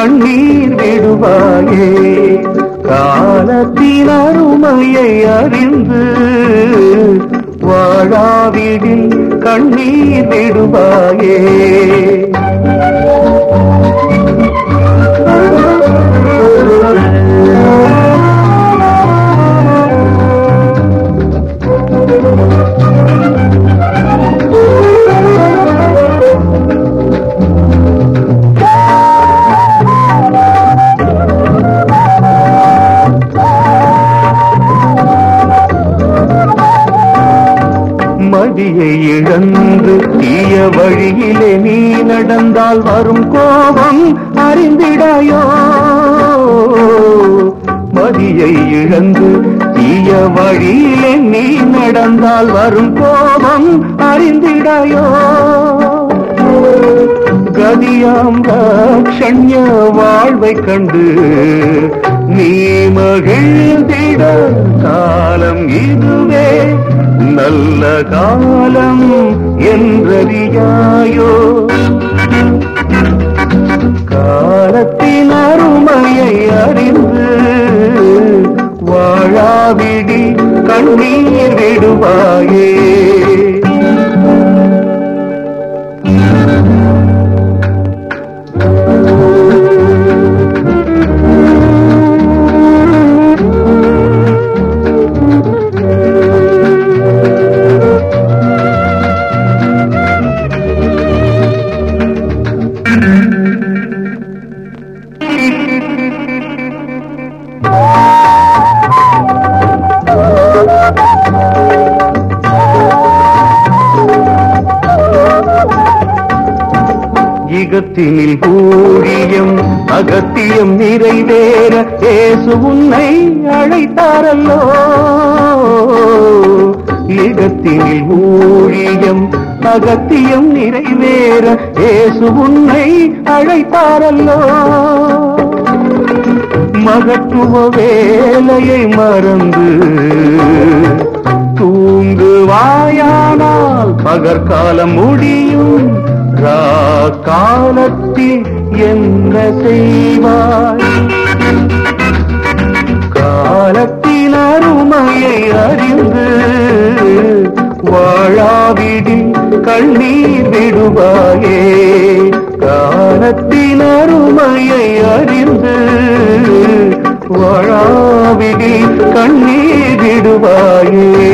கண்ணீர் விடுவாயே காலத்தின் அருமையை அறிந்து வாழாவிடில் கண்ணீர் விடுவாயே மடியை இழந்து தீய வழியிலே நீ நடந்தால் வரும் கோபம் அறிந்திடாயோ மதியை இழந்து தீய வழியிலே நீ நடந்தால் வரும் கோபம் அறிந்திடாயோ கதியாம் ராட்சண்ய வாழ்வை கண்டு நீ மகிழ்ந்திட காலம் இதுவே நல்ல காலம் என்றறியாயோ காலத்தின் அருமையை அறிந்து வாழாவிடி கண்ணீர் விடுவாயே ஈகத்தினில் ஊழியம் அகத்தியம் நிறைவேற ஏசு உன்னை அழைத்தாரல்லோ ஈகத்தினில் ஊழியம் அகத்தியம் நிறைவேற ஏசு உன்னை அழைத்தாரல்லோ மகத்துவ வேலையை மறந்து தூங்குவாயானால் பகற்காலம் முடியும் ரா காலத்தில் என்ன செய்வாய் காலத்தின் அருமையை அறிந்து வாழாவிடில் கண்ணீர் விடுவாயே காலத்தின் அருமையை அறிந்து வாழாவிடில் கண்ணீர் விடுவாயே